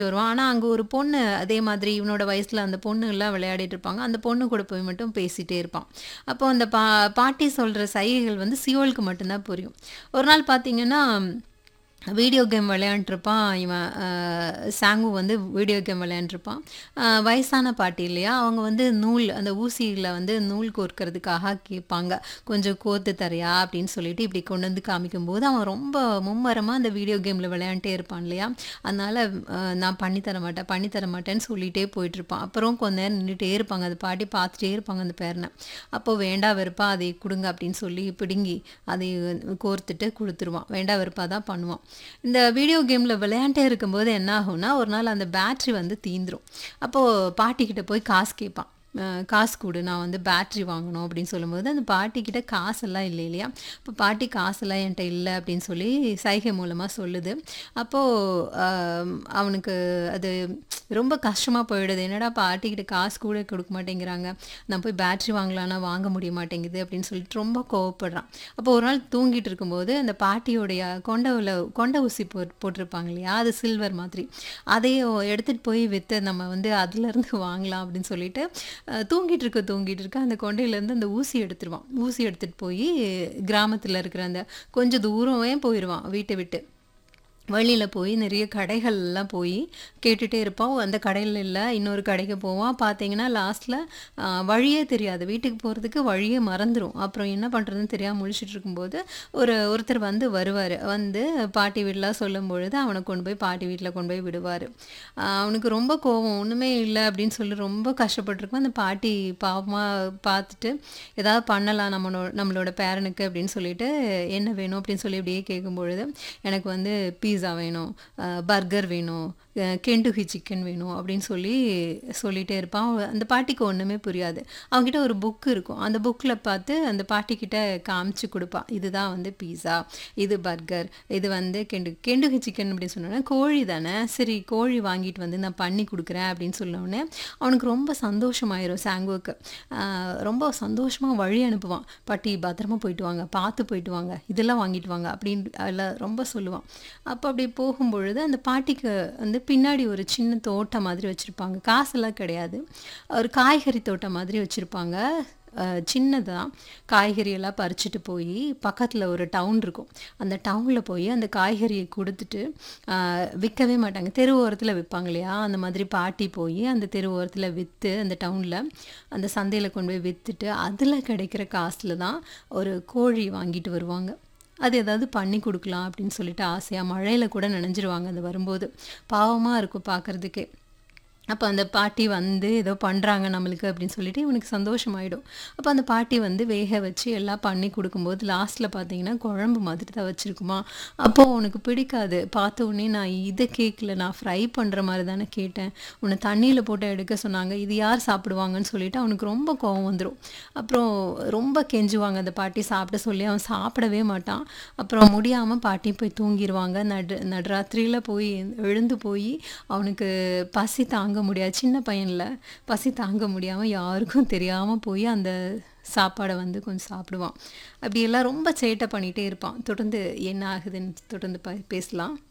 வருவான். ஆனா, அங்க ஒரு பொண்ணு அதே மாதிரி இவனோட வயசுல அந்த பொண்ணுலாம் விளையாடிட்டு இருப்பாங்க. அந்த பொண்ணு கூட போய் மட்டும் பேசிட்டே இருப்பான். அப்போ அந்த பா பாட்டி சொல்ற சைகைகள் வந்து சியோலுக்கு மட்டும் தான் புரியும். ஒரு நாள் பார்த்தீங்கன்னா, வீடியோ கேம் விளையாண்ட்ருப்பான் இவன் அ சாங்கு வந்து வீடியோ கேம் விளையாண்ட்ருப்பான். அ வயசான பாட்டி இல்லையா? அவங்க வந்து நூல் அந்த ஊசியில வந்து நூல் கோர்க்கறதுக்காக கேட்பாங்க. "கொஞ்சம் கோர்த்து தரியா?" அப்படின்னு சொல்லிட்டு இப்படி கொண்டு வந்து காமிக்கும்போது, அவன் ரொம்ப மும்மரமா அந்த வீடியோ கேம்ல விளையாண்ட்டே இருப்பான் இல்லையா? அதனால அ "நான் பண்ணி தர மாட்டேன், பண்ணி தர மாட்டேன்னு" சொல்லிட்டே போயிட்டுருப்பான். அப்புறம் கொஞ்ச நேரம் நின்னுட்டே இருப்பாங்க. அந்த பாட்டி பார்த்துட்டே இருப்பாங்க அந்த பேரன. அப்போ "வேண்டா வெறுப்பா அதை குடுங்க" அப்படின்னு சொல்லி பிடுங்கி அதை கோர்த்துட்டு குடுத்துருவான். வேண்டா வெறுப்பா தான் பண்ணுவான். இந்த வீடியோ கேம்ல விளையாண்ட்டே இருக்கும்போது என்ன ஆகும்னா, ஒரு நாள் அந்த பேட்டரி வந்து தீந்துரும். அப்போ பாட்டிகிட்ட போய் காசு கேட்பான். அ "காசு குடு நான் வந்து பேட்டரி வாங்கணும்" அப்படின்னு சொல்லும்போது, அந்த பாட்டிகிட்ட காசெல்லாம் இல்லை இல்லையா? அப்போ பாட்டி "காசெல்லாம் என்ட்ட இல்ல" அப்படின்னு சொல்லி சைகை மூலமா சொல்லுது. அப்போ அ அவனுக்கு அது ரொம்ப கஷ்டமா போயிடுது. "என்னடா பாட்டிகிட்ட காசு கூட குடுக்க மாட்டேங்கிறாங்க. நான் போய் பேட்டரி வாங்கலான்னா வாங்க முடிய மாட்டேங்குது" அப்படின்னு சொல்லிட்டு ரொம்ப கோவப்படுறான். அப்போ ஒரு நாள் தூங்கிட்டு இருக்கும்போது, அந்த பாட்டியோடைய கொண்டவுல கொண்ட ஊசி போட் போட்டிருப்பாங்க இல்லையா? அது சில்வர் மாதிரி. அதையும் எடுத்துட்டு போய் வித்து நம்ம வந்து அதுலருந்து வாங்கலாம் அப்படின்னு சொல்லிட்டு, அ தூங்கிட்டு இருக்க தூங்கிட்டு இருக்க அந்த கொண்டையிலேருந்து அந்த ஊசி எடுத்துருவான். ஊசி எடுத்துட்டு போயி கிராமத்துல இருக்கிற அந்த கொஞ்சம் தூரமே போயிருவான் வீட்ட விட்டு. வழியில போய் நிறைய கடைகள்லாம் போய் கேட்டுட்டே இருப்பான். அந்த கடையில இல்ல. இன்னொரு கடைக்கு போவான். பார்த்தீங்கன்னா, லாஸ்ட்ல அ வழியே தெரியாது. வீட்டுக்கு போறதுக்கு வழியே மறந்துரும். அப்புறம் என்ன பண்றதுன்னு தெரியாம முழிச்சுட்டு இருக்கும்போது, ஒரு ஒருத்தர் வந்து வருவாரு. வந்து பாட்டி வீடுலாம் சொல்லும்பொழுது, அவன கொண்டு போய் பாட்டி வீட்ல கொண்டு போய் விடுவாரு. அ அவனுக்கு ரொம்ப கோவம். ஒண்ணுமே இல்ல அப்படின்னு சொல்லி ரொம்ப கஷ்டப்பட்டுருக்கும். அந்த பாட்டி பாவமா பார்த்துட்டு, "ஏதாவது பண்ணலாம் நம்மளோ நம்மளோட பேரனுக்கு" அப்படின்னு சொல்லிட்டு, "என்ன வேணும்?" அப்படின்னு சொல்லி இப்படியே கேட்கும்பொழுது, "எனக்கு வந்து பீஸா வேணும், அ பர்கர் வேணும், அ கென்டுக்கி சிக்கன் வேணும்" அப்படின்னு சொல்லி சொல்லிட்டே இருப்பான். அந்த பாட்டிக்கு ஒண்ணுமே புரியாது. அவன்கிட்ட ஒரு புக் இருக்கும். அந்த புக்ல பார்த்து அந்த பாட்டிகிட்ட காமிச்சு குடுப்பான். "இதுதான் வந்து பீஸா, இது பர்கர், இது வந்து கெண்டு கென்டுக்கி சிக்கன்" அப்படின்னு சொன்னோனே, "கோழி தானே, சரி கோழி வாங்கிட்டு வந்து நான் பண்ணி குடுக்குறேன்" அப்படின்னு சொன்னோனே, அவனுக்கு ரொம்ப சந்தோஷமாயிரும் சாங்குவுக்கு. அ ரொம்ப சந்தோஷமா வழி அனுப்புவான். "பாட்டி பத்திரமா போயிட்டு வாங்க, பார்த்து போயிட்டு வாங்க, இதெல்லாம் வாங்கிட்டு வாங்க" அப்படின்னு எல்லாம் ரொம்ப சொல்லுவான். அப்போ அப்படி போகும்பொழுது, அந்த பாட்டிக்கு வந்து பின்னாடி ஒரு சின்ன தோட்டம் மாதிரி வச்சிருப்பாங்க. காசெல்லாம் கிடையாது. ஒரு காய்கறி தோட்டம் மாதிரி வச்சிருப்பாங்க. அ சின்னதா காய்கறி எல்லாம் பறிச்சுட்டு போயி, பக்கத்துல ஒரு டவுன் இருக்கும். அந்த டவுன்ல போய் அந்த காய்கறிய குடுத்துட்டு, அ விக்கவே மாட்டாங்க. தெரு ஓரத்துல விப்பாங்க இல்லையா? அந்த மாதிரி பாட்டி போயி அந்த தெரு ஓரத்துல வித்து, அந்த டவுன்ல அந்த சந்தையில கொண்டு போய் வித்துட்டு, அதுல கிடைக்கிற காசுல தான் ஒரு கோழி வாங்கிட்டு வருவாங்க. அது ஏதாவது பண்ணி குடுக்கலாம் அப்படின்னு சொல்லிட்டு ஆசையா, மழையில கூட நனைஞ்சிருவாங்க அது வரும்போது. பாவமா இருக்கும் பார்க்கறதுக்கே. அப்ப அந்த பாட்டி வந்து ஏதோ பண்றாங்க நம்மளுக்கு அப்படின்னு சொல்லிட்டு இவனுக்கு சந்தோஷமாயிடும். அப்ப அந்த பாட்டி வந்து வேக வச்சு எல்லாம் பண்ணி குடுக்கும்போது, லாஸ்ட்ல பார்த்தீங்கன்னா, குழம்பு மாதிரி தான் வச்சிருக்குமா. அப்போ அவனுக்கு பிடிக்காது. பார்த்த உடனே, "நான் இத கேட்கல. நான் ஃப்ரை பண்ற மாரி தானே கேட்டேன். உன்ன தண்ணீல போட்டு எடுக்க சொன்னாங்க. இது யார் சாப்பிடுவாங்கன்னு" சொல்லிட்டு அவனுக்கு ரொம்ப கோவம் வந்துரும். அப்புறம் ரொம்ப கெஞ்சுவாங்க அந்த பாட்டி சாப்பிட சொல்லி. அவன் சாப்பிடவே மாட்டான். அப்புறம் முடியாம பாட்டி போய் தூங்கிருவாங்க. நடு நடுராத்திரியில போய் எழுந்து போயி, அவனுக்கு பசி தாங்க முடியாது. சின்ன பையன்ல. பசி தாங்க முடியாம யாருக்கும் தெரியாம போய் அந்த சாப்பாட வந்து கொஞ்சம் சாப்பிடுவான். அப்படியெல்லாம் ரொம்ப சேட்டை பண்ணிட்டே இருப்பான். தொடர்ந்து என்ன ஆகுதுன்னு தொடர்ந்து ப பேசலாம்.